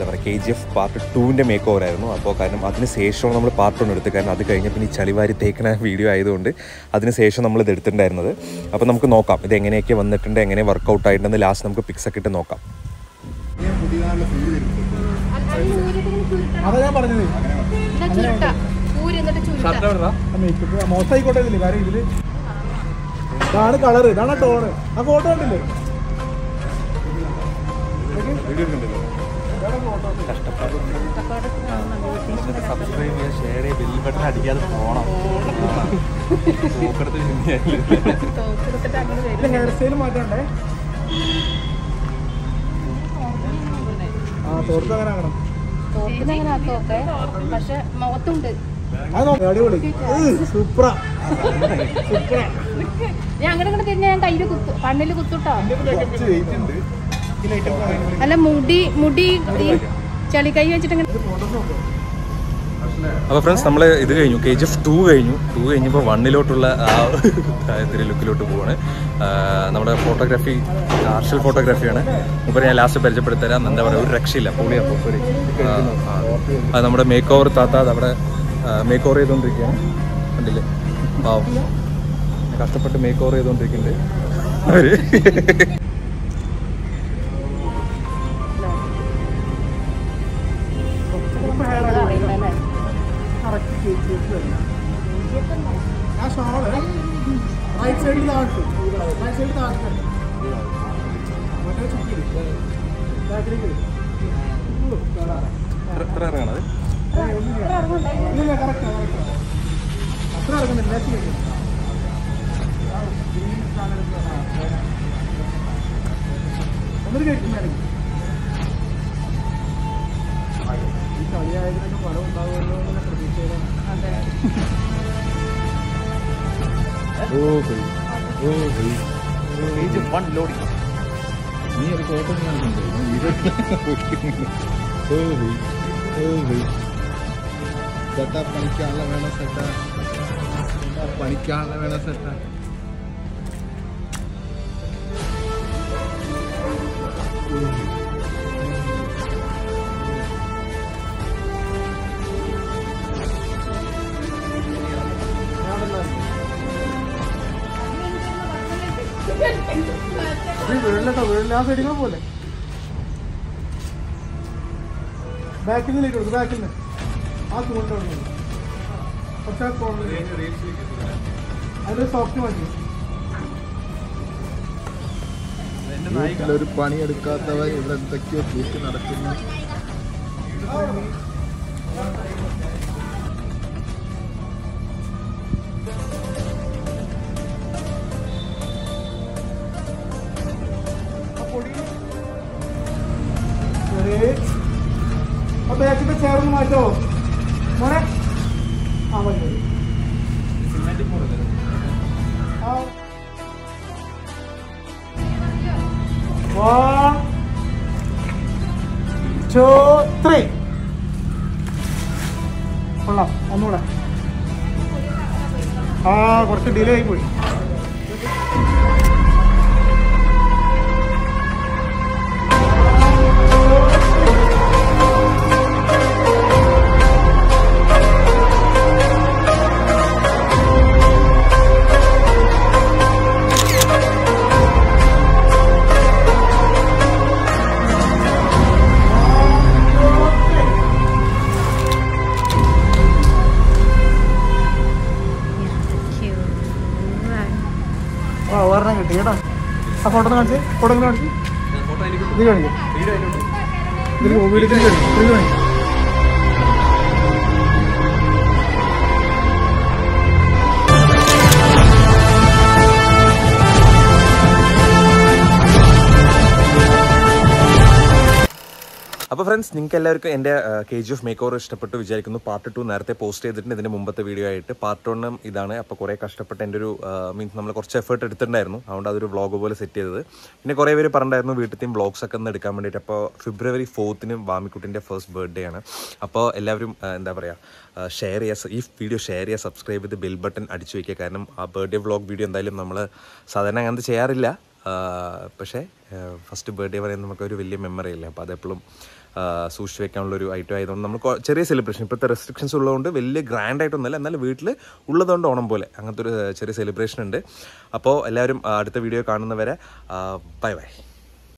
എന്താ പറയുക K G F part ടൂവിൻ്റെ മേക്ക് ഓവർ ആയിരുന്നു അപ്പോൾ കാരണം അതിന് ശേഷമാണ് നമ്മൾ പാർട്ട് വൺ എടുത്തത് കാരണം അത് കഴിഞ്ഞ പിന്നെ ഈ ചളിവാരി തേക്കണ വീഡിയോ ആയതുകൊണ്ട് അതിന് ശേഷം നമ്മൾ ഇത് എടുത്തിട്ടുണ്ടായിരുന്നത് അപ്പോൾ നമുക്ക് നോക്കാം ഇത് എങ്ങനെയൊക്കെ വന്നിട്ടുണ്ട് എങ്ങനെ വർക്കൗട്ട് ആയിട്ടുണ്ടെന്ന് ലാസ്റ്റ് നമുക്ക് പിക്സ് ഒക്കെ ഇട്ട് നോക്കാം അതാ ഞാൻ പറഞ്ഞത് ചുരുട്ട ഊരി എന്നിട്ട് ചുരുട്ട മേക്കപ്പ് മോശമായിക്കോട്ടെ ഇതില് കാര്യം ഇതില് ഇതാണ് കളറ് ഇതാണ് ടോണ് ആ ഫോട്ടോ കണ്ടില്ലേ സബ്സ്ക്രൈബ് ചെയ്യുക ഷെയർ ചെയ്യുക ബില്ല് ബട്ടൺ അടിക്കാതെ പോകണം തോക്കെടുത്തിട്ട് അങ്ങനെ വരും ഇതിന്റെ ഹെയർ സ്റ്റൈൽ മാറ്റണ്ടേ ആ തോർത്ത് അങ്ങനെ ആകണം തോക്കിന് അങ്ങനെ ആക്കൊക്കെ പക്ഷെ മുഖത്തുണ്ട് അത് നോക്കാം അടിപൊളി സൂപ്പറാ സൂപ്പറാ ഞാൻ അങ്ങനെ അങ്ങനെ തിരിഞ്ഞ ഞാൻ കയ്യില് കുത്തു കണ്ണില് കുത്തുട്ടോ കുറച്ച് വെയിറ്റ് ഉണ്ട് ഇതിലേക്ക് അല്ല മുടി മുടി ഈ ചളി കൈ വെച്ചിട്ട് ഇങ്ങനെ അപ്പോൾ ഫ്രണ്ട്സ് നമ്മൾ ഇത് കഴിഞ്ഞു കെ ജി എഫ് ടു കഴിഞ്ഞു ടു കഴിഞ്ഞപ്പോൾ വണ്ണിലോട്ടുള്ള ആ ഇത്തിരി ലുക്കിലോട്ട് പോവാണ് ആ, നമ്മുടെ ഫോട്ടോഗ്രാഫി ആർഷ്യൽ ഫോട്ടോഗ്രാഫിയാണ് മുമ്പ് ഞാൻ ലാസ്റ്റ് പരിചയപ്പെടുത്തരാം എന്താ പറയുക ഒരു രക്ഷയില്ല പൊളി അപ്പോൾ സോറി അത് നമ്മുടെ മേക്ക് ഓവർ താത്ത അത് അവിടെ മേക്ക് ഓവർ ചെയ്തുകൊണ്ടിരിക്കുകയാണ് കണ്ടില്ലേ പാവം കഷ്ടപ്പെട്ട് മേക്ക് ഓവർ ചെയ്തുകൊണ്ടിരിക്കുന്നുണ്ട് അവര് അറിയില്ലല്ലേ കറക്റ്റ് കേക്ക് ആ ഷോള് റൈറ്റ് സൈഡിൽ താഴ്ത്തു റൈറ്റ് സൈഡിൽ താഴ്ത്തു മറ്റേ ചുറ്റില് ബാക്കിലേക്ക് ഇട്. ഉള്ളു, കേടാറ്. എത്ര ഇറങ്ങണത് ഇല്ലില്ല, correct ആ, correct ആ. അത്ര ഇറങ്ങുന്നില്ല ബാക്കിലേക്ക് ഇട്. ഒന്നൊരു കേൾക്കുന്നായിരിക്കും ഈ കളിയായതിനൊക്കെ ഫലം ഉണ്ടാകുമല്ലോ എന്നുള്ള പ്രതീക്ഷയിലാണ് നീ ഒരു ഫോട്ടോ സെറ്റാ പണിക്കാനുള്ള വേണം സെറ്റാ പണിക്കാനുള്ള വേണം സെറ്റാ വീടിലോ വീടില്ല ആ സൈഡിൽ പോലെ ബാക്കിൽ നിന്ന് കൊടുക്കും ബാക്കിൽ നിന്ന് ആ തൂണ്ടോണ്ട് പക്ഷേ അതിന്റെ സോഫ്റ്റ് മതി വീട്ടിലൊരു പണിയെടുക്കാത്തവൻ ഇവിടെ എന്തൊക്കെയോ കൂട്ടി നടക്കുന്നു ആ പൊടി ശരി ആ ബാക്കിന്റെ ചേർന്ന് മാറ്റോ മോനെ ആ മതി മതി ആ One, two, three. കൊള്ളാം ഒന്നുകൂടെ ആ കുറച്ച് ഡിലേ ആയി പോയി ആ ഒരെണ്ണം കിട്ടി കേട്ടോ ആ ഫോട്ടോ ഒന്ന് കാണിച്ച് ഫോട്ടോ ഒന്ന് കാണിച്ച് ഇത് കാണിക്കും ഇതിൽ വീഡിയോ കാണിക്കും ഇത് കാണിക്കും അപ്പോൾ ഫ്രണ്ട്സ് നിങ്ങൾക്ക് എല്ലാവർക്കും എൻ്റെ K G F make over ഇഷ്ടപ്പെട്ടു വിചാരിക്കുന്നു പാർട്ട് ടു നേരത്തെ പോസ്റ്റ് ചെയ്തിട്ടുണ്ട് ഇതിൻ്റെ മുമ്പത്തെ വീഡിയോ ആയിട്ട് പാർട്ട് വണ്ണും ഇതാണ് അപ്പോൾ കുറേ കഷ്ടപ്പെട്ട് എൻ്റെ ഒരു മീൻസ് നമ്മൾ കുറച്ച് എഫേർട്ട് എടുത്തിട്ടുണ്ടായിരുന്നു അതുകൊണ്ട് അതൊരു വ്ളോഗ് പോലെ സെറ്റ് ചെയ്തത് പിന്നെ കുറേ പേര് പറഞ്ഞിട്ടുണ്ടായിരുന്നു വീട്ടിലത്തെയും വ്ളോഗ്സ് ഒക്കെ ഒന്ന് എടുക്കാൻ വേണ്ടിയിട്ട് അപ്പോൾ ഫെബ്രുവരി ഫോർത്തിന് വാമിക്കുട്ടിൻ്റെ ഫസ്റ്റ് ബർത്ത്ഡേ ആണ് അപ്പോൾ എല്ലാവരും ആ, എന്താ പറയുക ഷെയർ ചെയ്യുക ഈ വീഡിയോ ഷെയർ ചെയ്യുക സബ്സ്ക്രൈബ് ചെയ്ത് ബെൽ ബട്ടൺ അടിച്ചു വയ്ക്കുക കാരണം ആ ബർത്ത്ഡേ വ്ളോഗ് വീഡിയോ എന്തായാലും നമ്മൾ സാധാരണ അങ്ങനത്തെ ചെയ്യാറില്ല ആ, പക്ഷേ ഫസ്റ്റ് ബർത്ത്ഡേ പറയുന്നത് നമുക്കൊരു വലിയ മെമ്മറി അല്ലേ അപ്പോൾ അതെപ്പോഴും സൂക്ഷിച്ച് വെക്കാനുള്ള ഒരു ഐറ്റം ആയതുകൊണ്ട് നമ്മൾ കൊ- ചെറിയ സെലിബ്രേഷൻ ഇപ്പോഴത്തെ റെസ്ട്രിക്ഷൻസ് ഉള്ളതുകൊണ്ട് വലിയ ഗ്രാൻഡ് ആയിട്ടൊന്നുമല്ല എന്നാൽ വീട്ടിൽ ഉള്ളതുകൊണ്ട് ഓണം പോലെ അങ്ങനത്തെ ഒരു ചെറിയ സെലിബ്രേഷൻ ഉണ്ട് അപ്പോൾ എല്ലാവരും ആ, അടുത്ത വീഡിയോ കാണുന്നവരെ ബൈ ബൈ